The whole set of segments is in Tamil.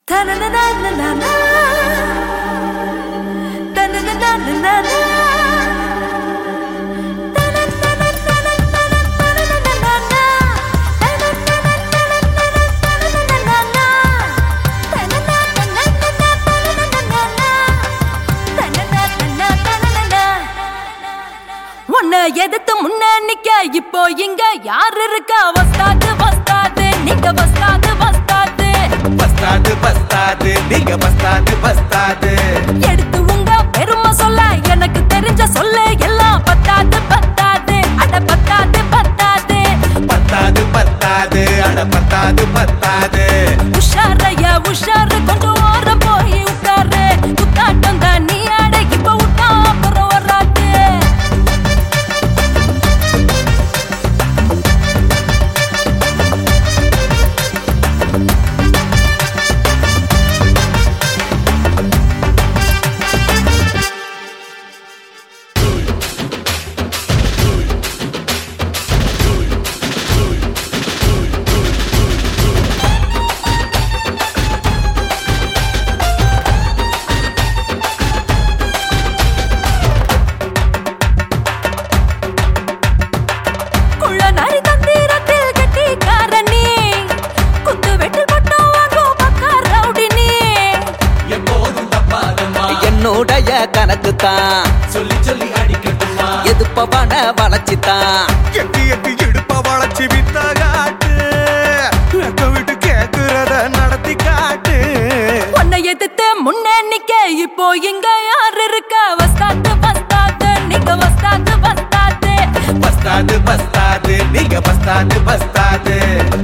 Ta-na-na-na-na-na. Ta-na-na-na-na-na. உன்னை எதிர்த்து முன்ன நிக்க இப்போ இங்க யார் இருக்கா வஸ்தாது வஸ்தாது நீங்க வஸ்தாது வஸ்தாது பஸ்தாது பஸ்தாது நீங்க பஸ்தாது பஸ்தாது எடுத்து உங்க பெருமை சொல்ல எனக்கு தெரிஞ்ச சொல்ல எல்லாம் பத்தாது பத்தாது அட பத்தாது பத்தாது பத்தாது பத்தாது அட பத்தாது பத்தாது உஷாரையா உஷாரு கொஞ்சம் ஓரம் போய் உட்காரு குத்தாட்டம் தான் நீ ஆட இப்ப விட்டா அப்புறம் வராது குள்ள நரி தந்திரத்தில் கெட்டிக்காரனி குத்து வெட்டில் பட்டம் வாங்கும் பக்கா ரவுடி நீ எப்போதும் தப்பாதம்மா என்னுடைய கணக்கு தான் சொல்லி சொல்லி அடிக்கட்டுமா எதுப்பவன வளர்ச்சி தான் எட்டி எட்டி இடுப்ப வளைச்சு வித்த காட்டு எக்க விட்டு கேக்குறத நடத்தி காட்டு உன்னை எதிர்த்து முன்னே நிக்க இப்போ இங்க யார் இருக்கா வஸ்தாது வஸ்தாது நீங்க வஸ்தாது வஸ்தாது பஸ்தாது பஸ்தாது நீங்க பஸ்தாது பஸ்தாது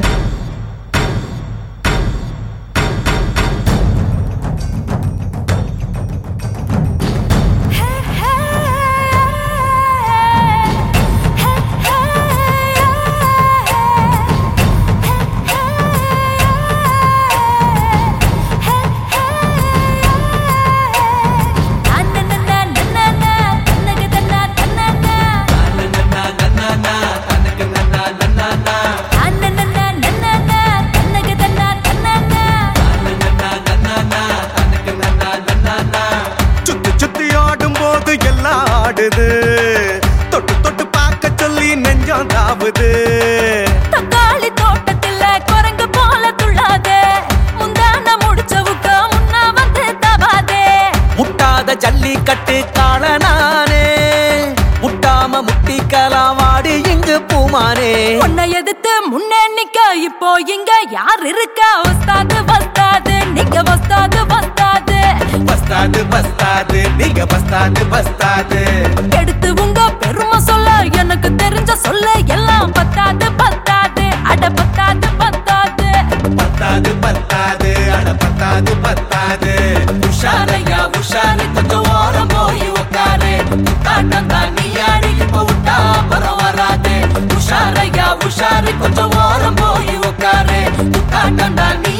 சுத்தி சுத்தி ஆடும் போது எல்லாம் ஆடுது தொட்டு தொட்டு பார்க்க சொல்லி நெஞ்சம் தாவுது தக்காளி தோட்டத்துல குரங்கு போல துள்ளாதே முந்தான முடிச்சவுக்க முன்னா வந்து தவாதே முட்டாத ஜல்லிக்கட்டு காளனானே முட்டாம முட்டிக்கலாம் வாடி இங்கு பூமானே உன்னை எதிர்த்து முன்னே நிக்க இப்போ இங்க யார் இருக்கா வஸ்தாது வஸ்தாது நீங்க வஸ்தாது வஸ்தாது பஸ்தாது பஸ்தாது நீங்க பஸ்தாது பஸ்தாது எடுத்து உங்க பெருமை சொல்ல எனக்கு தெரிஞ்ச சொல்ல எல்லாம் பத்தாது பத்தாது அட பத்தாது பத்தாது பத்தாது பத்தாது அட பத்தாது பத்தாது உஷாரையா உஷாரு கொஞ்சம் ஓரம் போய் உட்காரு காட்டம் தான் நீ ஆடி இப்ப விட்டா அப்புறம் வராது உஷாரையா உஷாரு கொஞ்சம் ஓரம் போய் உட்காரு காட்டம் தான் நீ